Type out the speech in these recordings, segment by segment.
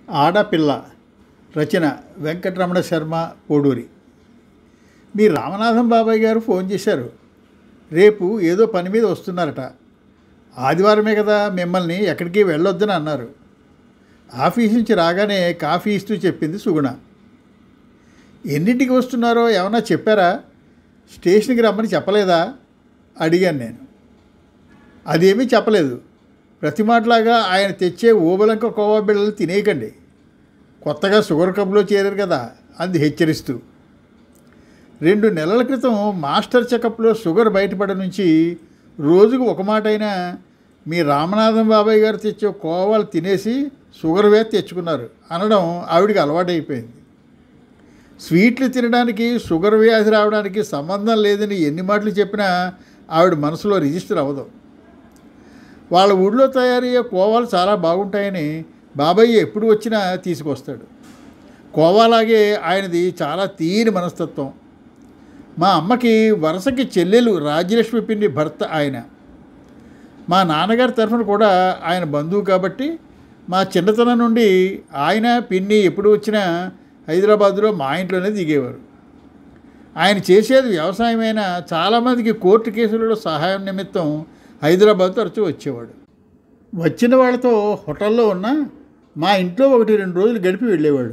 ఆడపిల్ల రచన వెంకటరమణ శర్మ కోడూరి మీ రామనాథం బాబాయ్ గారు ఫోన్ చేశారు రేపు ఏదో పని మీద వస్తున్నారట ఆదివారమే కదా మిమ్మల్ని ఎక్కడికి వెళ్ళొద్దని అన్నారు ఆఫీస్ నుంచి రాగానే కాఫీ ఇస్తూ చెప్పింది సుగుణ ఎన్నింటికి వస్తున్నారో ఏమన్నా చెప్పారా స్టేషన్కి రమ్మని చెప్పలేదా అడిగాను నేను అదేమీ చెప్పలేదు ప్రతి మాటలాగా ఆయన తెచ్చే ఓబలంక కోవా బిళ్ళలు తినేయకండి కొత్తగా షుగర్ క్లబ్లో చేరారు కదా అంది హెచ్చరిస్తూ రెండు నెలల క్రితం మాస్టర్ చెకప్లో షుగర్ బయటపడ నుంచి రోజుకు ఒక మాట అయినా మీ రామనాథం బాబాయ్ గారు తెచ్చే కోవాలు తినేసి షుగర్ వ్యాధి తెచ్చుకున్నారు అనడం ఆవిడికి అలవాటైపోయింది స్వీట్లు తినడానికి షుగర్ వ్యాధి రావడానికి సంబంధం లేదని ఎన్ని మాటలు చెప్పినా ఆవిడ మనసులో రిజిస్టర్ అవ్వదు వాళ్ళ ఊళ్ళో తయారయ్యే కోవాలు చాలా బాగుంటాయని బాబాయ్ ఎప్పుడు వచ్చినా తీసుకొస్తాడు కోవాలాగే ఆయనది చాలా తీని మనస్తత్వం మా అమ్మకి వరుసకి చెల్లెలు రాజ్యలక్ష్మి పిండి భర్త ఆయన మా నాన్నగారి తరఫున కూడా ఆయన బంధువు కాబట్టి మా చిన్నతనం నుండి ఆయన పిన్ని ఎప్పుడు వచ్చినా హైదరాబాద్లో మా ఇంట్లోనే దిగేవారు ఆయన చేసేది వ్యవసాయమైనా చాలామందికి కోర్టు కేసులలో సహాయం నిమిత్తం హైదరాబాద్ తరచూ వచ్చేవాడు వచ్చిన వాళ్ళతో హోటల్లో ఉన్న మా ఇంట్లో ఒకటి రెండు రోజులు గడిపి వెళ్ళేవాడు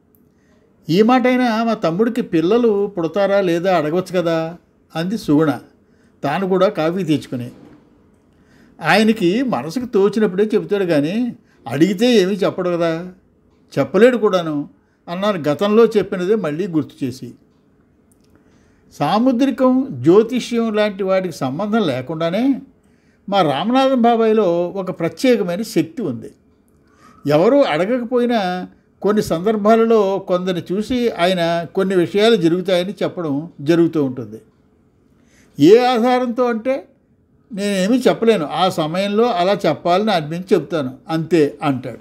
ఈ మాటైనా మా తమ్ముడికి పిల్లలు పుడతారా లేదా అడగవచ్చు కదా అంది సుగుణ తాను కూడా కాఫీ తెచ్చుకుని ఆయనకి మనసుకు తోచినప్పుడే చెబుతాడు కానీ అడిగితే ఏమీ చెప్పడు కదా చెప్పలేడు కూడాను అన్నాను గతంలో చెప్పినదే మళ్ళీ గుర్తు చేసి సాముద్రికం జ్యోతిష్యం లాంటి వాటికి సంబంధం లేకుండానే మా రామనాథం బాబాయ్లో ఒక ప్రత్యేకమైన శక్తి ఉంది ఎవరూ అడగకపోయినా కొన్ని సందర్భాలలో కొందరిని చూసి ఆయన కొన్ని విషయాలు జరుగుతాయని చెప్పడం జరుగుతూ ఉంటుంది ఏ ఆధారంతో అంటే నేనేమీ చెప్పలేను ఆ సమయంలో అలా చెప్పాలని అనిపించి చెప్తాను అంతే అంటాడు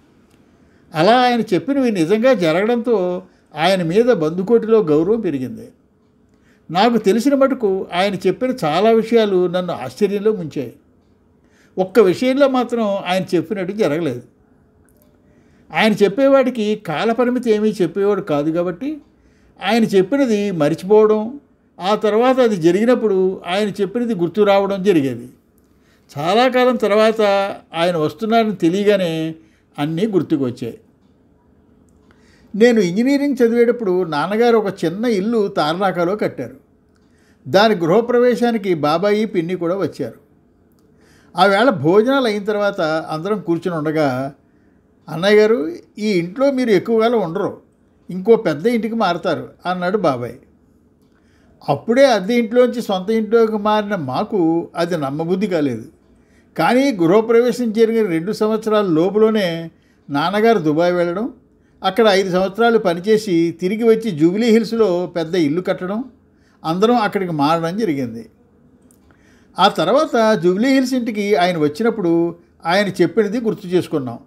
అలా ఆయన చెప్పినవి నిజంగా జరగడంతో ఆయన మీద బందుకోటిలో గౌరవం పెరిగింది నాకు తెలిసిన మటుకు ఆయన చెప్పిన చాలా విషయాలు నన్ను ఆశ్చర్యంలో ముంచాయి ఒక్క విషయంలో మాత్రం ఆయన చెప్పినట్టు జరగలేదు ఆయన చెప్పేవాడికి కాలపరిమితి ఏమీ చెప్పేవాడు కాదు కాబట్టి ఆయన చెప్పినది మర్చిపోవడం ఆ తర్వాత అది జరిగినప్పుడు ఆయన చెప్పినది గుర్తు రావడం జరిగేది చాలా కాలం తర్వాత ఆయన వస్తున్నారని తెలియగానే అన్నీ గుర్తుకు వచ్చాయి నేను ఇంజనీరింగ్ చదివేటప్పుడు నాన్నగారు ఒక చిన్న ఇల్లు తారనాకలో కట్టారు దాని గృహప్రవేశానికి బాబాయి పిన్ని కూడా వచ్చారు ఆ వేళ భోజనాలు అయిన తర్వాత అందరం కూర్చుని ఉండగా అన్నయ్య గారు ఈ ఇంట్లో మీరు ఎక్కువగా ఉండరు ఇంకో పెద్ద ఇంటికి మారుతారు అన్నాడు బాబాయ్ అప్పుడే అద్దె ఇంట్లోంచి సొంత ఇంట్లోకి మారిన మాకు అది నమ్మబుద్ధి కాలేదు కానీ గృహప్రవేశం జరిగిన రెండు సంవత్సరాల లోపులోనే నాన్నగారు దుబాయ్ వెళ్ళడం అక్కడ ఐదు సంవత్సరాలు పనిచేసి తిరిగి వచ్చి జూబిలీ హిల్స్లో పెద్ద ఇల్లు కట్టడం అందరం అక్కడికి మారడం జరిగింది ఆ తర్వాత జూబిలీ హిల్స్ ఇంటికి ఆయన వచ్చినప్పుడు ఆయన చెప్పినది గుర్తు చేసుకున్నాం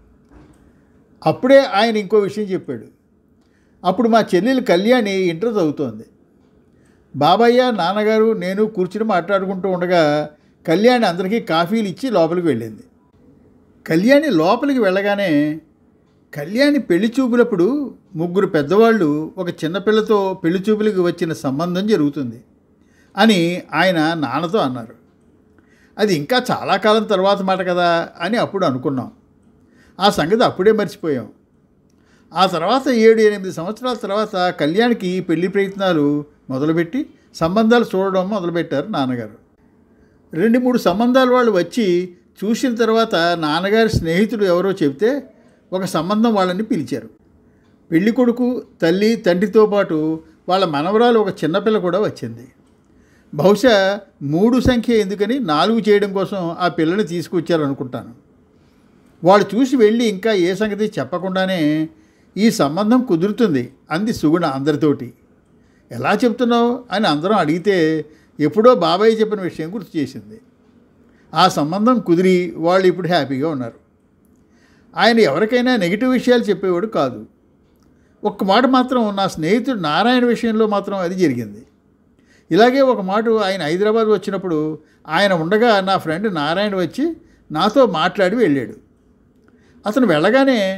అప్పుడే ఆయన ఇంకో విషయం చెప్పాడు అప్పుడు మా చెల్లెలు కళ్యాణి ఇంటర్ చదువుతోంది బాబయ్య నాన్నగారు నేను కూర్చుని మాట్లాడుకుంటూ ఉండగా కళ్యాణి అందరికీ కాఫీలు ఇచ్చి లోపలికి వెళ్ళింది కళ్యాణి లోపలికి వెళ్ళగానే కళ్యాణి పెళ్లి చూపులప్పుడు ముగ్గురు పెద్దవాళ్ళు ఒక చిన్నపిల్లతో పెళ్లి చూపులకి వచ్చిన సంబంధం జరుగుతుంది అని ఆయన నాన్నతో అన్నారు అది ఇంకా చాలా కాలం తర్వాత మాట కదా అని అప్పుడు అనుకున్నాం ఆ సంగతి అప్పుడే మర్చిపోయాం ఆ తర్వాత ఏడు ఎనిమిది సంవత్సరాల తర్వాత కళ్యాణ్కి పెళ్లి ప్రయత్నాలు మొదలుపెట్టి సంబంధాలు చూడడం మొదలుపెట్టారు నాన్నగారు రెండు మూడు సంబంధాలు వాళ్ళు వచ్చి చూసిన తర్వాత నాన్నగారి స్నేహితుడు ఎవరో చెబితే ఒక సంబంధం వాళ్ళని పిలిచారు పెళ్లి కొడుకు తల్లి తండ్రితో పాటు వాళ్ళ మనవరాలు ఒక చిన్నపిల్ల కూడా వచ్చింది బహుశా మూడు సంఖ్య ఎందుకని నాలుగు చేయడం కోసం ఆ పిల్లని తీసుకొచ్చారనుకుంటాను వాళ్ళు చూసి వెళ్ళి ఇంకా ఏ సంగతి చెప్పకుండానే ఈ సంబంధం కుదురుతుంది అంది సుగుణ అందరితోటి ఎలా చెప్తున్నావు అని అందరం అడిగితే ఎప్పుడో బాబాయ్ చెప్పిన విషయం గుర్తు చేసింది ఆ సంబంధం కుదిరి వాళ్ళు ఇప్పుడు హ్యాపీగా ఉన్నారు ఆయన ఎవరికైనా నెగిటివ్ విషయాలు చెప్పేవాడు కాదు ఒక్క మాట మాత్రం నా స్నేహితుడు నారాయణ విషయంలో మాత్రం అది జరిగింది ఇలాగే ఒక మాట ఆయన హైదరాబాద్ వచ్చినప్పుడు ఆయన ఉండగా నా ఫ్రెండ్ నారాయణ వచ్చి నాతో మాట్లాడి వెళ్ళాడు అతను వెళ్ళగానే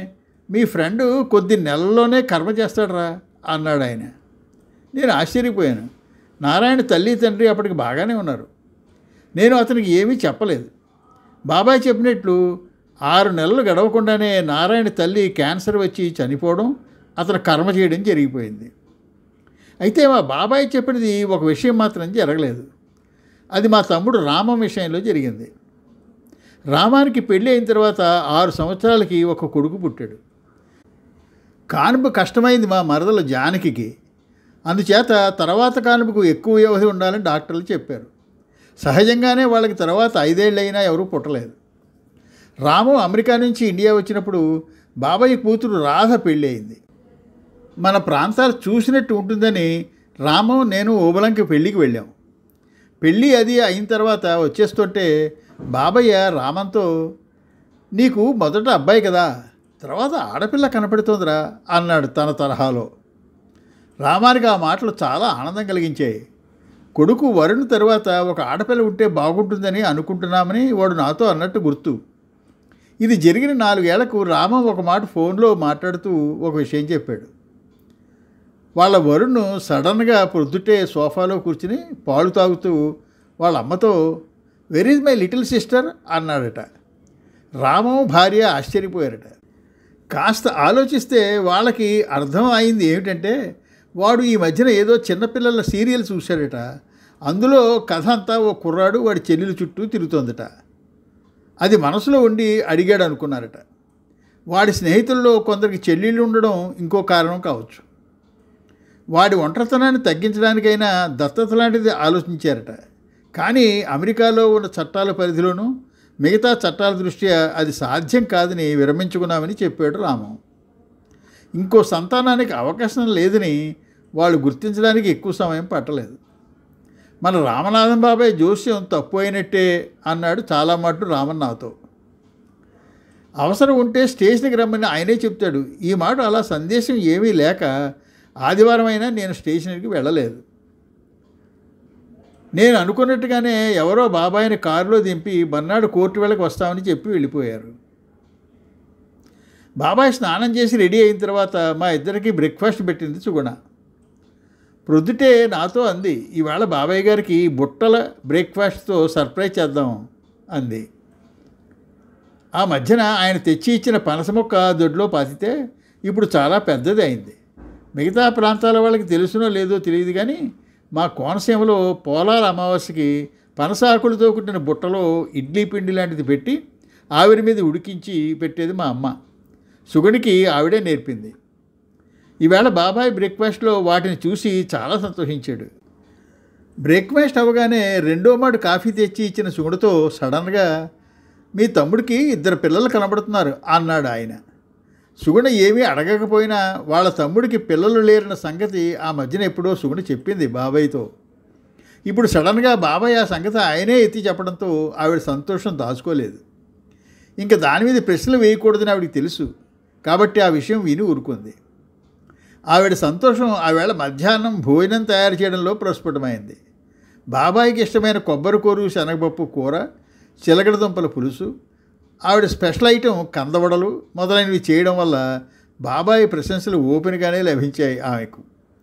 మీ ఫ్రెండ్ కొద్ది నెలల్లోనే కర్మ చేస్తాడరా అన్నాడు ఆయన నేను ఆశ్చర్యపోయాను నారాయణ తల్లి తండ్రి అప్పటికి బాగానే ఉన్నారు నేను అతనికి ఏమీ చెప్పలేదు బాబాయ్ చెప్పినట్లు ఆరు నెలలు గడవకుండానే నారాయణ తల్లి క్యాన్సర్ వచ్చి చనిపోవడం అతను కర్మ చేయడం జరిగిపోయింది అయితే మా బాబాయ్ చెప్పినది ఒక విషయం మాత్రం జరగలేదు అది మా తమ్ముడు రామం విషయంలో జరిగింది రామానికి పెళ్ళి అయిన తర్వాత ఆరు సంవత్సరాలకి ఒక కొడుకు పుట్టాడు కానుపు కష్టమైంది మా మరదల జానకికి అందుచేత తర్వాత కానుపుకు ఎక్కువ వ్యవధి ఉండాలని డాక్టర్లు చెప్పారు సహజంగానే వాళ్ళకి తర్వాత ఐదేళ్ళైనా ఎవరూ పుట్టలేదు రాము అమెరికా నుంచి ఇండియా వచ్చినప్పుడు బాబాయ్ కూతురు రాధ పెళ్ళి అయింది మన ప్రాంతాలు చూసినట్టు ఉంటుందని రాము నేను ఓబలంకి పెళ్ళికి వెళ్ళాం పెళ్ళి అది అయిన తర్వాత వచ్చేస్తుంటే బాబయ్య రామంతో నీకు మొదట అబ్బాయి కదా తర్వాత ఆడపిల్ల కనపడుతోందిరా అన్నాడు తన తరహాలో రామానికి ఆ మాటలు చాలా ఆనందం కలిగించాయి కొడుకు వరుణ్ తరువాత ఒక ఆడపిల్ల ఉంటే బాగుంటుందని అనుకుంటున్నామని వాడు నాతో అన్నట్టు గుర్తు ఇది జరిగిన నాలుగేళ్లకు రామం ఒక మాట ఫోన్లో మాట్లాడుతూ ఒక విషయం చెప్పాడు వాళ్ళ వరుణ్ సడన్గా పొద్దుటే సోఫాలో కూర్చుని పాలు తాగుతూ వాళ్ళ అమ్మతో where is my little sister అన్నాడట రామం భార్య ఆశ్చర్యపోయారట కాస్త ఆలోచిస్తే వాళ్ళకి అర్థం అయింది ఏమిటంటే వాడు ఈ మధ్యన ఏదో చిన్నపిల్లల సీరియల్ చూశాడట అందులో కథ అంతా ఓ కుర్రాడు వాడి చెల్లెలు చుట్టూ తిరుగుతోందట అది మనసులో ఉండి అడిగాడు అనుకున్నారట వాడి స్నేహితుల్లో కొందరికి చెల్లెళ్ళు ఉండడం ఇంకో కారణం కావచ్చు వాడి ఒంటరితనాన్ని తగ్గించడానికైనా దత్తత లాంటిది ఆలోచించారట కానీ అమెరికాలో ఉన్న చట్టాల పరిధిలోనూ మిగతా చట్టాల దృష్ట్యా అది సాధ్యం కాదని విరమించుకున్నామని చెప్పాడు రామం ఇంకో సంతానానికి అవకాశం లేదని వాళ్ళు గుర్తించడానికి ఎక్కువ సమయం పట్టలేదు మన రామనాథం బాబాయ్ జోస్యం తప్పు అయినట్టే అన్నాడు చాలా మటు రామన్ నాతో అవసరం ఉంటే స్టేషన్కి రమ్మని ఆయనే చెప్తాడు ఈ మాట అలా సందేశం ఏమీ లేక ఆదివారం అయినా నేను స్టేషన్కి వెళ్ళలేదు నేను అనుకున్నట్టుగానే ఎవరో బాబాయిని కారులో దింపి మర్నాడు కోర్టు వెళ్ళకి వస్తామని చెప్పి వెళ్ళిపోయారు బాబాయ్ స్నానం చేసి రెడీ అయిన తర్వాత మా ఇద్దరికి బ్రేక్ఫాస్ట్ పెట్టింది సుగుణ ప్రొద్దుటే నాతో అంది ఈవేళ బాబాయ్ గారికి బుట్టల బ్రేక్ఫాస్ట్తో సర్ప్రైజ్ చేద్దాం అంది ఆ మధ్యన ఆయన తెచ్చి ఇచ్చిన పనస మొక్క దొడ్లో పాతితే ఇప్పుడు చాలా పెద్దది అయింది మిగతా ప్రాంతాల వాళ్ళకి తెలుసునో లేదో తెలియదు కానీ మా కోనసీమలో పోలాల అమావాస్యకి పనస ఆకులతో కుట్టిన బుట్టలో ఇడ్లీ పిండి లాంటిది పెట్టి ఆవిరి మీద ఉడికించి పెట్టేది మా అమ్మ సుగునికి ఆవిడే నేర్పింది ఈవేళ బాబాయ్ బ్రేక్ఫాస్ట్లో వాటిని చూసి చాలా సంతోషించాడు బ్రేక్ఫాస్ట్ అవ్వగానే రెండో మాట కాఫీ తెచ్చి ఇచ్చిన సుగుడితో సడన్గా మీ తమ్ముడికి ఇద్దరు పిల్లలు కనబడుతున్నారు అన్నాడు ఆయన సుగుణ ఏమీ అడగకపోయినా వాళ్ళ తమ్ముడికి పిల్లలు లేరన్న సంగతి ఆ మధ్యన ఎప్పుడో సుగుణ చెప్పింది బాబాయ్తో ఇప్పుడు సడన్గా బాబాయ్ ఆ సంగతి ఆయనే ఎత్తి చెప్పడంతో ఆవిడ సంతోషం దాచుకోలేదు ఇంకా దాని మీద ప్రశ్నలు వేయకూడదని ఆవిడకి తెలుసు కాబట్టి ఆ విషయం విని ఊరుకుంది ఆవిడ సంతోషం ఆవేళ మధ్యాహ్నం భోజనం తయారు చేయడంలో ప్రస్ఫుటమైంది బాబాయికి ఇష్టమైన కొబ్బరి కూరు శనగపప్పు కూర చిలకడ దుంపల పులుసు ఆవిడ స్పెషల్ ఐటెం కందవడలు మొదలైనవి చేయడం వల్ల బాబాయ్ ప్రశంసలు ఓపెన్గానే లభించాయి ఆమెకు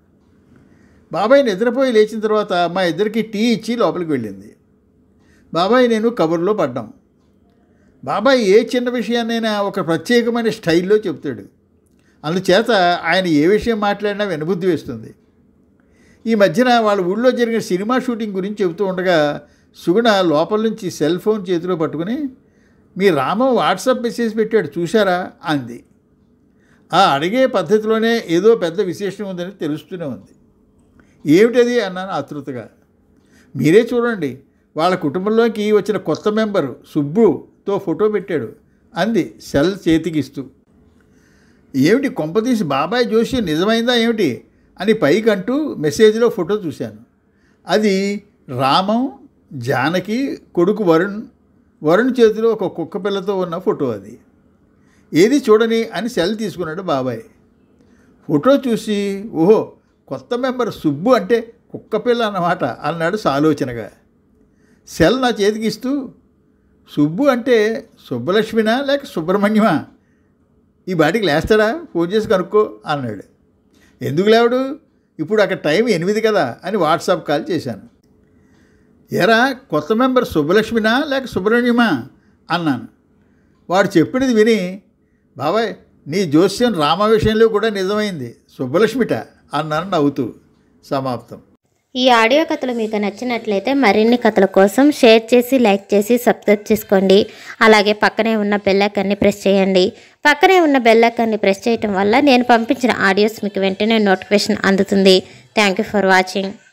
బాబాయ్ నిద్రపోయి లేచిన తర్వాత మా ఇద్దరికి టీ ఇచ్చి లోపలికి వెళ్ళింది బాబాయ్ నేను కబుర్లో పడ్డాం బాబాయ్ ఏ చిన్న విషయాన్నైనా ఒక ప్రత్యేకమైన స్టైల్లో చెప్తాడు అందుచేత ఆయన ఏ విషయం మాట్లాడినా వెనుబుద్ధి వేస్తుంది ఈ మధ్యన వాళ్ళ ఊళ్ళో జరిగిన సినిమా షూటింగ్ గురించి చెబుతూ ఉండగా సుగుణ లోపల నుంచి సెల్ ఫోన్ చేతిలో పట్టుకుని మీ రామం వాట్సాప్ మెసేజ్ పెట్టాడు చూశారా అంది ఆ అడిగే పద్ధతిలోనే ఏదో పెద్ద విశేషం ఉందని తెలుస్తూనే ఉంది ఏమిటది అన్నాను ఆతృతగా మీరే చూడండి వాళ్ళ కుటుంబంలోకి వచ్చిన కొత్త మెంబరు సుబ్బుతో ఫోటో పెట్టాడు అంది సెల్ చేతికిస్తూ ఏమిటి కొంపతీసి బాబాయ్ జోషి నిజమైందా ఏమిటి అని పైకి అంటూ మెసేజ్లో ఫోటో చూశాను అది రామం జానకి కొడుకు వరుణ్ వరుణ్ చేతిలో ఒక కుక్క పిల్లతో ఉన్న ఫోటో అది ఏది చూడని అని సెల్ తీసుకున్నాడు బాబాయ్ ఫోటో చూసి ఓహో కొత్త మెంబర్ సుబ్బు అంటే కుక్క పిల్ల అన్నమాట అన్నాడు సాలోచనగా సెల్ నా చేతికి ఇస్తూ సుబ్బు అంటే సుబ్బలక్ష్మినా లేక సుబ్రహ్మణ్యమా ఈ బాటికి లేస్తాడా ఫోన్ చేసి కనుక్కో అన్నాడు ఎందుకు లేవడు ఇప్పుడు అక్కడ టైం ఎనిమిది కదా అని వాట్సాప్ కాల్ చేశాను ఎరా కొత్త మెంబర్ సుబ్బలక్ష్మినా లేక సుబ్రహ్మణ్యమా అన్నాను వాడు చెప్పినది విని బాబాయ్ నీ జోస్యం రామ విషయంలో కూడా నిజమైంది సుబ్బలక్ష్మిట అన్నాను నవ్వుతూ సమాప్తం ఈ ఆడియో కథలు మీకు నచ్చినట్లయితే మరిన్ని కథల కోసం షేర్ చేసి లైక్ చేసి సబ్స్క్రైబ్ చేసుకోండి అలాగే పక్కనే ఉన్న బెల్లైకాన్ని ప్రెస్ చేయండి పక్కనే ఉన్న బెల్లైకాన్ని ప్రెస్ చేయటం వల్ల నేను పంపించిన ఆడియోస్ మీకు వెంటనే నోటిఫికేషన్ అందుతుంది థ్యాంక్ యూ ఫర్ వాచింగ్